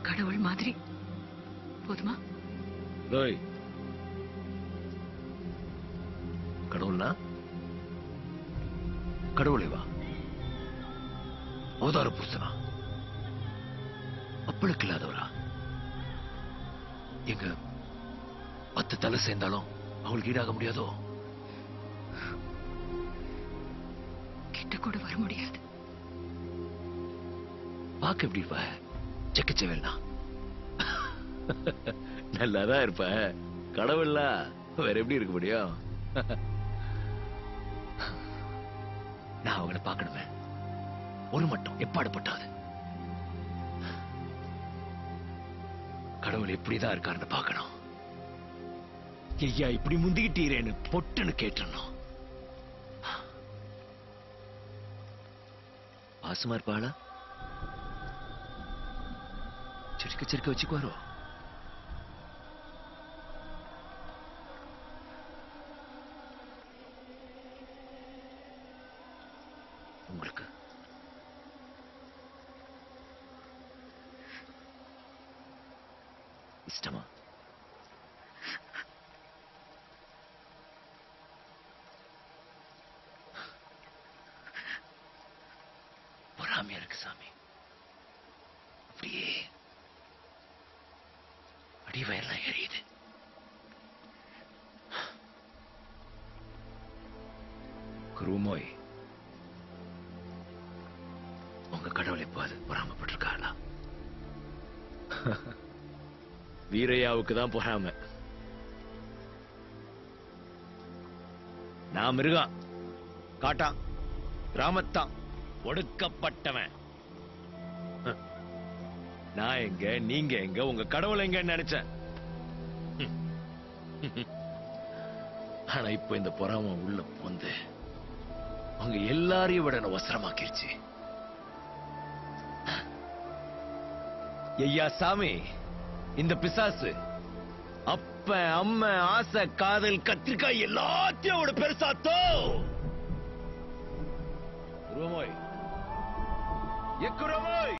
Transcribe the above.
கடவுள் மாதிரி போதுமா டேய் கடவுள்னா கடவுளே வா அவதார புருஷனா அப்பளுக்கு இல்லாதவரா எங்க பத்து தலை சேர்ந்தாலும் அவங்களுக்கு ஈடாக முடியாதோ கிட்ட கூட வர முடியாது பார்க்க எப்படி இருப்ப செக்கச்சவேல்னா நல்லாதான் இருப்ப கடவுள்ல வேற எப்படி இருக்க முடியும் நான் அவங்கள பார்க்கணுமே ஒரு மட்டும் எப்பாடு பட்டாது கடவுள் எப்படிதான் இருக்காருன்னு பார்க்கணும் ஐயா இப்படி முந்திக்கிட்டீரேன்னு பொட்டுன்னு கேட்டணும் பாசமா இருப்பாளா சிரிக்க சிரிக்க வச்சுக்குவாரோ உங்களுக்கு இஷ்டமா பொறாமையா இருக்கு சாமி அப்படியே அடிவயெல்லாம் எரியுது குருமோய் உங்க கடவுள் எப்போது பொறாமப்பட்டிருக்காளா வீரையாவுக்கு தான் பொறாம நான் மிருகம் காட்டான் கிராமத்தான் ஒடுக்கப்பட்டவன் நான் எங்க நீங்க எங்க உங்க கடவுள் எங்கன்னு நினைச்சேன் ஆனா இப்ப இந்த பொறாம உள்ள போந்து அவங்க எல்லாரையும் விட என்ன வசரமாக்கிருச்சு ஐயா சாமி இந்த பிசாசு அப்ப அம்மா ஆசை காதல் கத்திரிக்காய் எல்லாத்தையும் விட பெருசாத்தோ குருமோய் எக்குரமோய்